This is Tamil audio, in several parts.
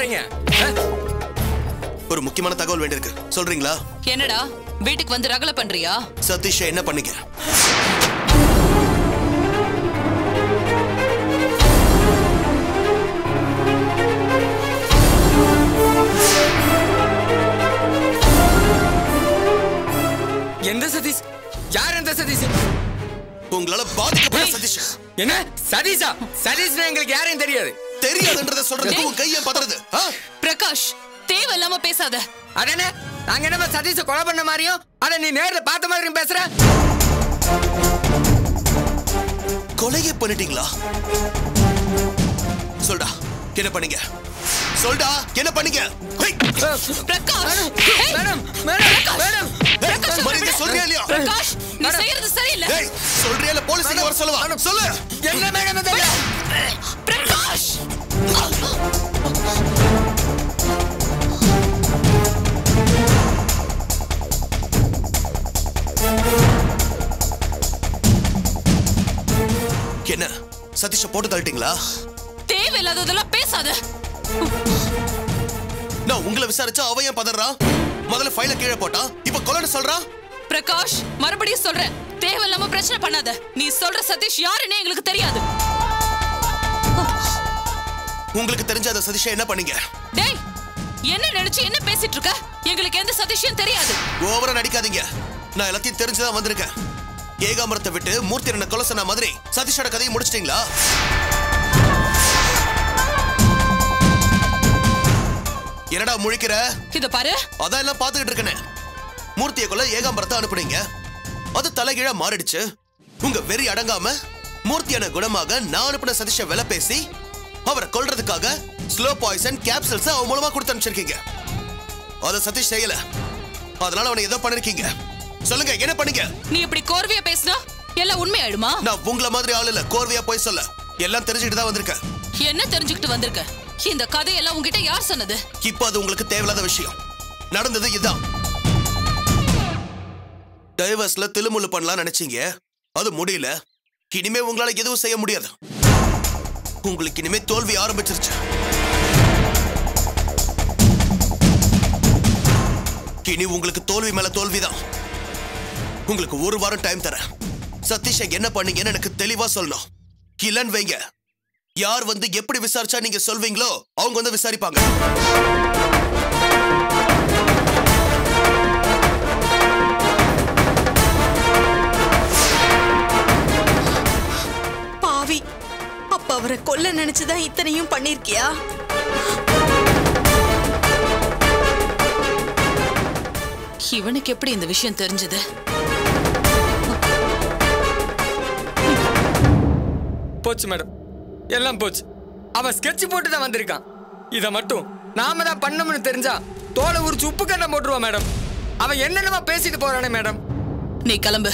வரீங்க ஆ? ஒரு முக்கியமான தகவல் வேண்டியிருக்கு சொல்றீங்களா என்னடா வீட்டுக்கு வந்து ரகல பண்றியா சதீஷை என்ன பண்ணீங்க எந்த சதீஷ் யார் எந்த சதீஷ் உங்களால பாதிக்கப்பட்ட சதீஷ் என்ன சதீஷா சதீஷ்னா எங்களுக்கு யாரையும் தெரியாது தெரியாதுன்றத சொல்றதுக்கு உன் கையை பதறது ஆ? பிரகாஷ் தேவையில்லாம பேசாத அடனே நாங்க என்னமா சதீஷ கொலை பண்ண மாதிரியும் அட நீ நேர்ல பார்த்த மாதிரியும் பேசுற கொலையே பண்ணிட்டீங்களா சொல்டா என்ன பண்ணீங்க சொல்டா என்ன பண்ணீங்க ஹை! பிரகாஷ் ஏய், மேடம் மேடம் மேடம் பிரகாஷ் மரியாதை விடு. சொல்றியா இல்லையா? பிரகாஷ் நீ செய்யறது சரியில்லை டேய் சொல்றியா இல்ல போலீஸ் இங்க வர சொல்லவா சொல்லு என்ன மேடம் இது பிரகாஷ் என்ன சதீஷ போட்டு தள்ளிட்டீங்களா தேவையில்லாததெல்லாம் பேசாத நான் உங்களை விசாரிச்சா அவன் ஏன் பதறான் முதல்ல ஃபைல கீழே போட்டான் இப்ப கொலைன்னு சொல்றான் பிரகாஷ் மறுபடியும் சொல்றேன் தேவையில்லாம பிரச்சனை பண்ணாத நீ சொல்ற சதீஷ் யாருன்னு எங்களுக்கு தெரியாது உங்களுக்கு தெரிஞ்ச அந்த சதீஷை என்ன பண்ணீங்க டேய் என்ன நினைச்சு என்ன பேசிட்டு இருக்க எங்களுக்கு எந்த சதீஷும் தெரியாது ஓவரா நடிக்காதீங்க நான் எல்லாத்தையும் தெரிஞ்சுதான் வந்திருக்கேன் ஏகாமரத்தை விட்டு மூர்த்தி என்ன கொலை சொன்ன மாதிரி சதீஷோட கதையை முடிச்சிட்டீங்களா என்னடா முழிக்கிற இத பாரு அதான் எல்லாம் பாத்துக்கிட்டு இருக்கனே மூர்த்தியை கொல்ல ஏகாம்பரத்தை அனுப்புனீங்க அது தலைகீழா மாறிடுச்சு உங்க வெறி அடங்காம மூர்த்தியான குணமாக நான் அனுப்பின சதீஷ விலை பேசி அவரை கொல்றதுக்காக ஸ்லோ பாய்சன் கேப்சல்ஸ் அவன் மூலமா கொடுத்து அனுப்பிச்சிருக்கீங்க அதை சதீஷ் செய்யல அதனால அவனை ஏதோ பண்ணிருக்கீங்க சொல்லுங்க என்ன பண்ணீங்க நீ இப்படி கோர்வையா பேசினா எல்லாம் உண்மையாயிடுமா நான் உங்கள மாதிரி ஆள் இல்ல கோர்வையா போய் சொல்ல எல்லாம் தெரிஞ்சுக்கிட்டு தான் வந்திருக்கேன் என்ன தெரிஞ்சுக்கிட்டு வந்திருக்க இந்த கதையெல்லாம் உன்கிட்ட யார் சொன்னது இப்போ அது உங்களுக்கு தேவையில்லாத விஷயம் நடந்தது இதுதான் டைவர்ஸ்ல திலுமுள்ளு பண்ணலாம் நினைச்சீங்க அது முடியல இனிமே உங்களால எதுவும் செய்ய முடியாது உங்களுக்கு இனிமே தோல்வி ஆரம்பிச்சிருச்சு இனி உங்களுக்கு தோல்வி மேல தோல்விதான் உங்களுக்கு ஒரு வாரம் டைம் தரேன் சதீஷை என்ன பண்ணீங்கன்னு எனக்கு தெளிவா சொல்லணும் இல்லன்னு வைங்க யார் வந்து எப்படி விசாரிச்சா நீங்க சொல்வீங்களோ அவங்க வந்து விசாரிப்பாங்க பாவி அப்ப அவரை கொல்ல நினைச்சுதான் இத்தனையும் பண்ணிருக்கியா இவனுக்கு எப்படி இந்த விஷயம் தெரிஞ்சது போச்சு மேடம் எல்லாம் போச்சு அவன் ஸ்கெட்ச் போட்டு தான் வந்திருக்கான் இதை மட்டும் நாம தான் பண்ணோம்னு தெரிஞ்சா தோலை உரிச்சு உப்பு கண்ணை போட்டுருவான் மேடம் அவன் என்னென்னமா பேசிட்டு போறானே மேடம் நீ கிளம்பு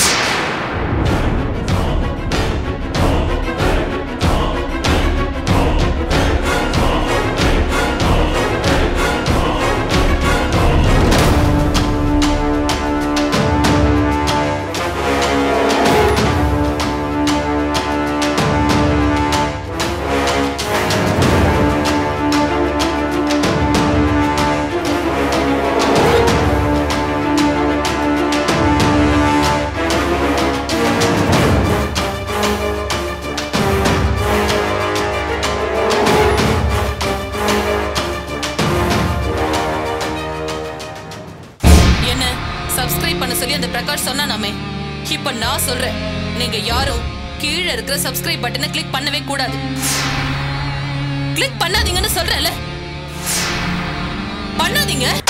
என்ன சப்ஸ்கிரைப் பண்ண சொல்லி அந்த பிரகாஷ் சொன்னானாமே இப்ப நான் சொல்றேன் நீங்க யாரும் கீழே இருக்கிற சப்ஸ்கிரைப் பட்டனை கிளிக் பண்ணவே கூடாது கிளிக் பண்ணாதீங்கன்னு சொல்றேன்ல பண்ணாதீங்க